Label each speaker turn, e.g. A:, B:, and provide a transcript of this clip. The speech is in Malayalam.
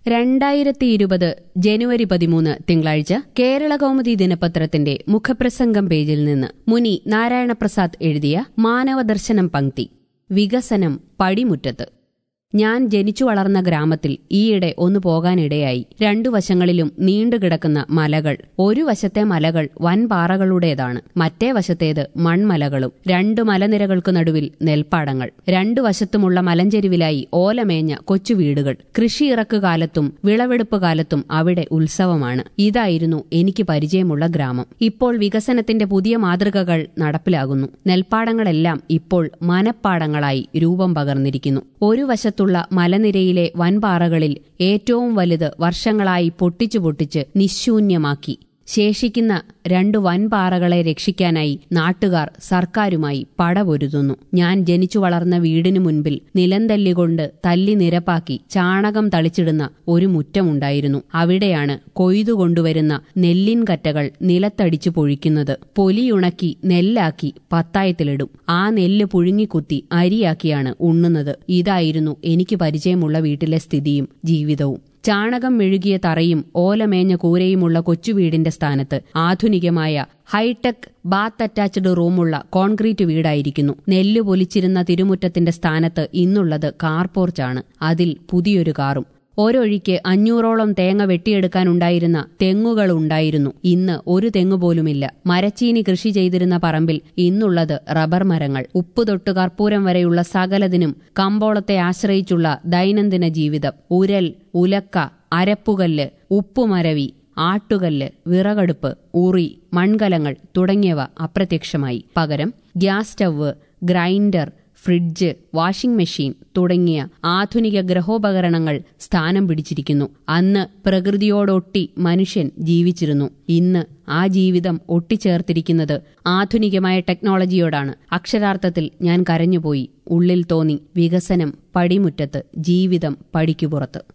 A: രണ്ടായിരത്തി ഇരുപത് ജനുവരി പതിമൂന്ന് തിങ്കളാഴ്ച കേരള കൗമുദി ദിനപത്രത്തിന്റെ മുഖപ്രസംഗം പേജിൽ നിന്ന് മുനി നാരായണപ്രസാദ് എഴുതിയ മാനവദർശനം പങ്ക്തി വികസനം പടിമുറ്റത്ത് ഞാൻ ജനിച്ചു വളർന്ന ഗ്രാമത്തിൽ ഈയിടെ ഒന്ന് പോകാനിടയായി രണ്ടു വശങ്ങളിലും നീണ്ടുകിടക്കുന്ന മലകൾ ഒരു വശത്തെ മലകൾ വൻപാറകളുടേതാണ് മറ്റേ വശത്തേത് മൺമലകളും രണ്ടു മലനിരകൾക്കു നടുവിൽ നെൽപ്പാടങ്ങൾ രണ്ടു വശത്തുമുള്ള മലഞ്ചെരുവിലായി ഓലമേഞ്ഞ കൊച്ചു വീടുകൾ കൃഷിയിറക്കു കാലത്തും വിളവെടുപ്പ് കാലത്തും അവിടെ ഉത്സവമാണ് ഇതായിരുന്നു എനിക്ക് പരിചയമുള്ള ഗ്രാമം ഇപ്പോൾ വികസനത്തിന്റെ പുതിയ മാതൃകകൾ നടപ്പിലാകുന്നു നെൽപ്പാടങ്ങളെല്ലാം ഇപ്പോൾ മനപ്പാടങ്ങളായി രൂപം പകർന്നിരിക്കുന്നു ഒരു വശത്തുള്ള മലനിരയിലെ വൻപാറകളിൽ ഏറ്റവും വലുത് വർഷങ്ങളായി പൊട്ടിച്ചു പൊട്ടിച്ച് നിശൂന്യമാക്കി ശേഷിക്കുന്ന രണ്ടു വൻപാറകളെ രക്ഷിക്കാനായി നാട്ടുകാർ സർക്കാരുമായി പടപൊരുതുന്നു ഞാൻ ജനിച്ചു വളർന്ന വീടിനു മുൻപിൽ നിലന്തല്ലികൊണ്ട് തല്ലി നിരപ്പാക്കി ചാണകം തളിച്ചിടുന്ന ഒരു മുറ്റമുണ്ടായിരുന്നു അവിടെയാണ് കൊയ്തുകൊണ്ടുവരുന്ന നെല്ലിൻ കറ്റകൾ നിലത്തടിച്ചു പൊഴിക്കുന്നത് പൊലിയുണക്കി നെല്ലാക്കി പത്തായത്തിലിടും ആ നെല്ല് പുഴുങ്ങിക്കുത്തി അരിയാക്കിയാണ് ഉണ്ണുന്നത് ഇതായിരുന്നു എനിക്ക് പരിചയമുള്ള വീട്ടിലെ സ്ഥിതിയും ജീവിതവും ചാണകം മെഴുകിയ തറയും ഓലമേഞ്ഞ കൂരയുമുള്ള കൊച്ചുവീടിന്റെ സ്ഥാനത്ത് ആധുനികമായ ഹൈടെക് ബാത്ത് അറ്റാച്ച്ഡ് റൂമുള്ള കോൺക്രീറ്റ് വീടായിരിക്കുന്നു നെല്ല് പൊലിച്ചിരുന്ന തിരുമുറ്റത്തിന്റെ സ്ഥാനത്ത് ഇന്നുള്ളത് കാർപോർച്ചാണ് അതിൽ പുതിയൊരു കാറും ഓരോഴിക്ക് അഞ്ഞൂറോളം തേങ്ങ വെട്ടിയെടുക്കാനുണ്ടായിരുന്ന തെങ്ങുകൾ ഉണ്ടായിരുന്നു ഇന്ന് ഒരു തെങ്ങുപോലുമില്ല മരച്ചീനി കൃഷി ചെയ്തിരുന്ന പറമ്പിൽ ഇന്നുള്ളത് റബ്ബർ മരങ്ങൾ ഉപ്പ് തൊട്ട് കർപ്പൂരം വരെയുള്ള സകലതിനും കമ്പോളത്തെ ആശ്രയിച്ചുള്ള ദൈനംദിന ജീവിതം ഉരൽ ഉലക്ക അരപ്പുകല്ല് ഉപ്പുമരവി ആട്ടുകല്ല് വിറകടുപ്പ് ഉറി മൺകലങ്ങൾ തുടങ്ങിയവ അപ്രത്യക്ഷമായി പകരം gas stove grinder fridge washing machine തുടങ്ങിയ ആധുനിക ഗ്രഹോപകരണങ്ങൾ സ്ഥാനം പിടിച്ചിരിക്കുന്നു അന്ന് പ്രകൃതിയോടൊട്ടി മനുഷ്യൻ ജീവിച്ചിരുന്നു ഇന്ന് ആ ജീവിതം ഒട്ടിച്ചേർത്തിരിക്കുന്നത് ആധുനികമായ ടെക്നോളജിയോടാണ് അക്ഷരാർത്ഥത്തിൽ ഞാൻ കരഞ്ഞുപോയി ഉള്ളിൽ തോന്നി വികസനം പടിമുറ്റത്ത് ജീവിതം പടിക്കുപുറത്ത്